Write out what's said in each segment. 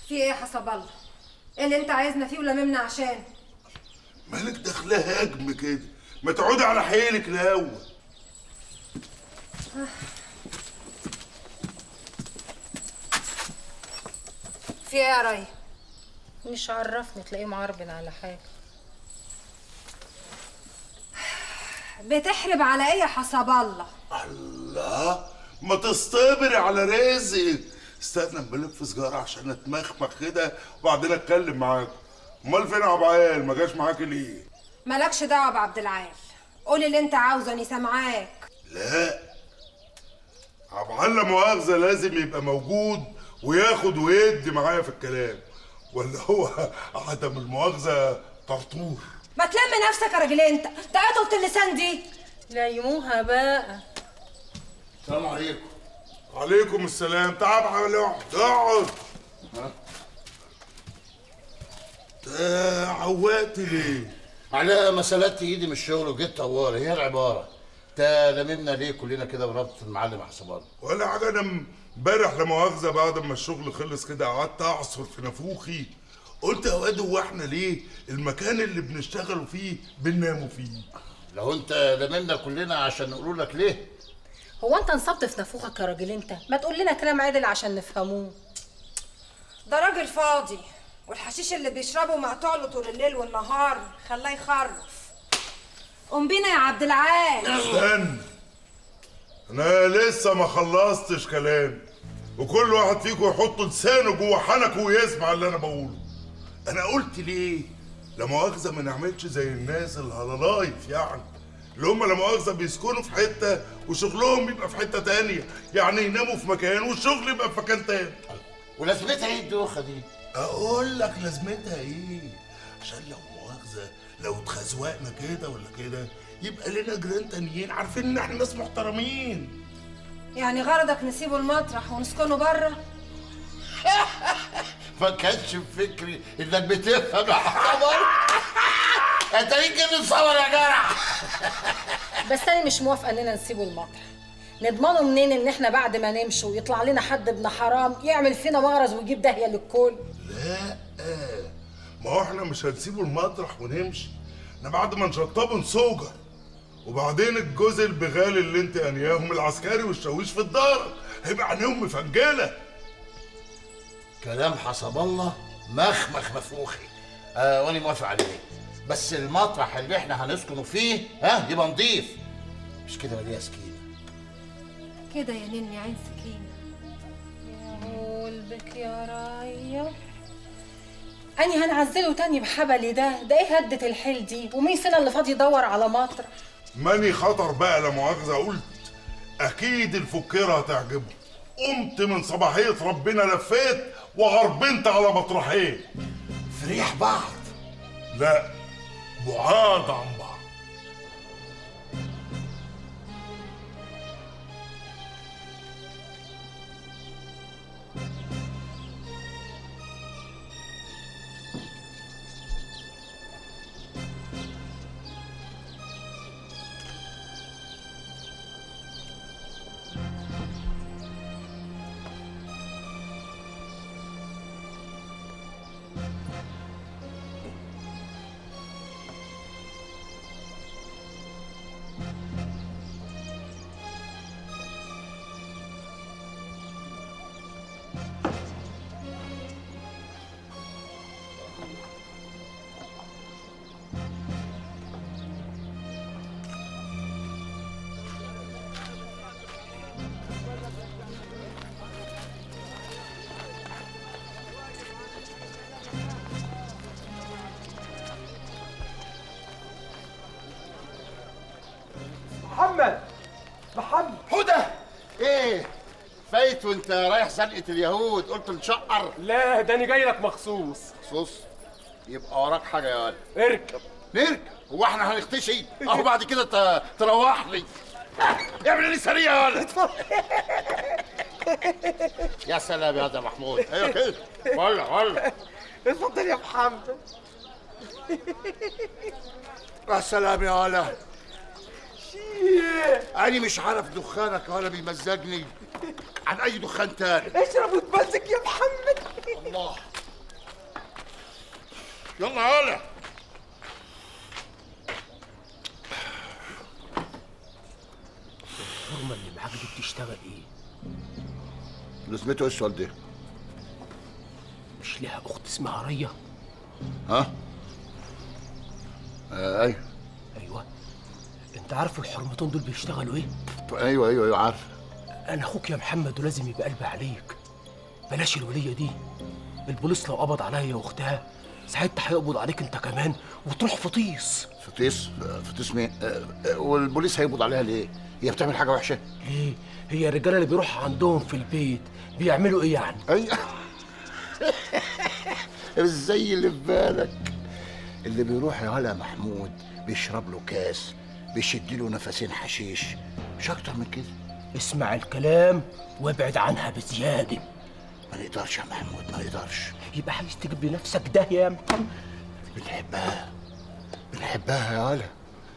في ايه يا حسب الله ايه اللي انت عايزنا فيه ولا ممنا عشان مالك داخلها هجم كده ما تقعدي على حيلك الاول في ايه يا ري مش عرفني تلاقيه معربن على حاجه بتحرب على ايه يا حسب الله الله ما تصطبري على رزقك استنى اما الف سجاره عشان اتمخمخ كده وبعدين اتكلم معاكم امال فين ابو عيال ما جاش معاك ليه مالكش دعوه بعبد العال قول اللي انت عاوزه اني سامعاك لا ابو عيال لا مؤاخذه لازم يبقى موجود وياخد ويدي معايا في الكلام ولا هو عدم المؤاخذه طرطور ما تلم نفسك يا راجل انت ده عطلة اللسان دي ليموها بقى السلام عليكم عليكم السلام تعال اقعد اقعد تا عوقت ليه؟ على ما سلقت ايدي من الشغل وجيت طوالي هي العباره تا لممنا ليه كلنا كده بربطه المعلم حسب الله ولا حاجه انا امبارح لا مؤاخذه بعد ما الشغل خلص كده قعدت اعصر في نافوخي قلت يا واد هو احنا ليه المكان اللي بنشتغلوا فيه بنناموا فيه لو انت لممنا كلنا عشان نقول لك ليه هو انت انصبت في نافوخك يا راجل انت ما تقول لنا كلام عدل عشان نفهموه ده راجل فاضي والحشيش اللي بيشربه مقطوع له طول الليل والنهار خلاه يخرف قوم بينا يا عبد العال استنى انا لسه ما خلصتش كلام وكل واحد فيكم يحط لسانه جوه حنكه ويسمع اللي انا بقوله انا قلت ليه لا مؤاخذه ما نعملش زي الناس الهلالايف يعني اللي هم لا مؤاخذه بيسكنوا في حته وشغلهم يبقى في حته تانية يعني يناموا في مكان والشغل يبقى في مكان تاني ولازمتها ايه الدوخه دي اقول لك لازمتها ايه عشان لو مؤاخذه لو اتخزوقنا كده ولا كده يبقى لنا جيران تانيين عارفين ان احنا ناس محترمين يعني غرضك نسيبه المطرح ونسكنه بره ما كانش في فكري انك بتفهم يا حسب انت يمكن تصور يا جرح بس انا مش موافقه اننا نسيبه المطرح نضمنه منين ان احنا بعد ما نمشي ويطلع لنا حد ابن حرام يعمل فينا مغرز ويجيب داهيه للكل لا ما هو احنا مش هنسيبه المطرح ونمشي احنا بعد ما نشطبه نسوجر وبعدين الجوز البغال اللي انت انياهم العسكري والشاويش في الدار هيبقى عينيهم مفنجله كلام حسب الله مخمخ مفوخي آه وانا موافق عليه بس المطرح اللي احنا هنسكنوا فيه ها يبقى نضيف مش كده ولا إيه يا سكينه كده يا نني عين سكينه قلبك يا رايا أني هنعزله تاني بحبلي ده ده ايه هدة الحيل دي ومين فينا اللي فاضي يدور على مطرح ماني خطر بقى لا مؤاخذه قلت اكيد الفكيره هتعجبه قمت من صباحيه ربنا لفيت وغربنت على مطرحين في ريح بعض لا بعاد عن بعض محمد محمد هدى ايه فايت وانت رايح زنقه اليهود قلت نشقر لا ده انا جاي لك مخصوص صوص يبقى وراك حاجه يا ولد اركب نركب هو احنا هنختشي اهو بعد كده ت- تروح لي اعمل لي سريع يا ولد يا سلام يا ده محمود ايوه كده ولا ولا اتفضل يا محمد يا سلام يا ولد انا مش عارف دخانك ولا بيمزجني عن اي دخان تاني اشرب وتمزج يا محمد الله يلا يالا الحرمه اللي معاك دي بتشتغل ايه لازمته ايه السؤال ده؟ مش لها اخت اسمها ريا ها؟ آه ايوه ايوه انت عارف الحرمتين دول بيشتغلوا ايه ايوه ايوه ايوه عارف انا اخوك يا محمد ولازم يبقى قلبي عليك بلاش الوليه دي البوليس لو قبض عليا واختها ساعتها هيقبض عليك انت كمان وتروح فطيس فتيس آه، فتيس مين؟ آه، آه، والبوليس هيقبض عليها ليه؟ هي بتعمل حاجه وحشه؟ ليه هي الرجاله اللي بيروحوا عندهم في البيت بيعملوا ايه يعني ايوه ازاي اللي في بالك اللي بيروح يا هلا محمود بيشرب له كاس بيشد له نفسين حشيش مش اكتر من كده اسمع الكلام وابعد عنها بزياده ما نقدرش يا محمود ما نقدرش يبقى عايز تجيب لنفسك ده يا محمد بنحبها بنحبها يا هلا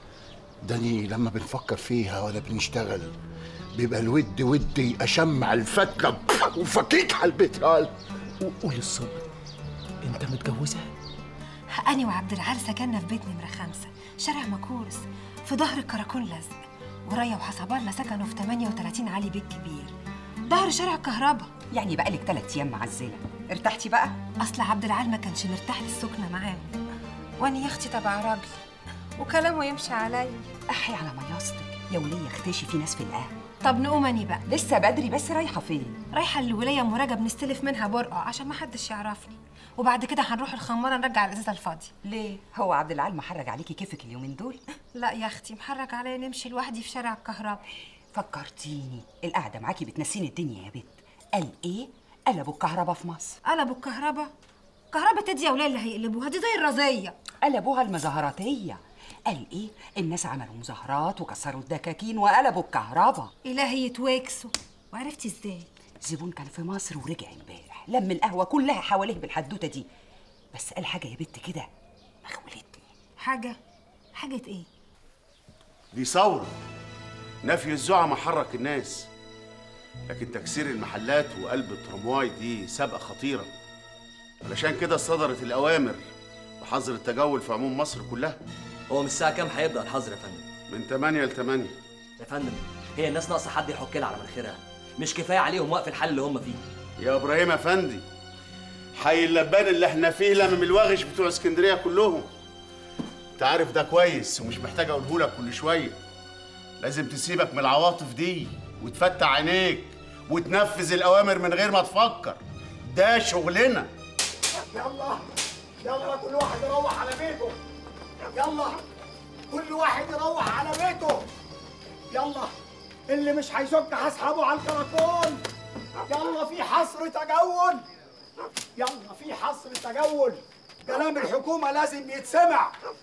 داني لما بنفكر فيها ولا بنشتغل بيبقى الود ودي اشمع الفتله وفكيك على البيت يا هلا وقول الصدق انت متجوزها أنا وعبد العال سكننا في بيت نمرة خمسة شارع مكورس في ظهر الكراكون لزق وريا وحسب الله سكنوا في 38 علي بيت كبير ظهر شارع الكهرباء يعني بقالك تلات ايام معزله ارتحتي بقى أصل عبد العال ما كانش مرتاح للسكنة معاهم وأنا يا أختي تبع راجل وكلامه يمشي عليا احي على مياصتك يا وليه اختشي في ناس في القهوه طب نقوم أني بقى لسه بدري بس رايحه فين رايحة للولاية أم رجب نستلف منها برقع عشان ما حدش يعرفني وبعد كده هنروح الخمارة نرجع الإزازة الفاضية ليه هو عبد العال محرج عليكي كيفك اليومين دول لا يا أختي محرك عليا نمشي لوحدي في شارع الكهرباء فكرتيني القعده معاكي بتنسيني الدنيا يا بت قال ايه قلبوا الكهرباء في مصر قلبوا الكهرباء كهرباء تدي يا ولاد اللي هيقلبوها دي زي الرزية قلبوها المظاهراتيه قال ايه الناس عملوا مظاهرات وكسروا الدكاكين وقلبوا الكهرباء إلهي يتوكسوا وعرفتي ازاي زبون كان في مصر ورجع امبارح لم القهوه كلها حواليه بالحدوته دي بس قال حاجه يا بت كده مخولتني حاجة حاجة ايه دي ثورة نفي الزعماء حرك الناس لكن تكسير المحلات وقلب الترمواي دي سابقة خطيرة علشان كده صدرت الأوامر بحظر التجول في عموم مصر كلها هو من الساعة كام هيبدأ الحظر يا فندم؟ من 8 ل 8 يا فندم هي الناس ناقصة حد يحك لها على مناخيرها مش كفاية عليهم وقف الحل اللي هم فيه يا إبراهيم أفندي حي اللبان اللي احنا فيه لمم الواغش بتوع اسكندرية كلهم انت عارف ده كويس ومش محتاج اقوله لك كل شوية لازم تسيبك من العواطف دي وتفتح عينيك وتنفذ الأوامر من غير ما تفكر ده شغلنا يلا يلا كل واحد يروح على بيته يلا كل واحد يروح على بيته يلا اللي مش هيزك هسحبه على الكراكون يلا في حصر تجول يلا في حصر تجول كلام الحكومة لازم يتسمع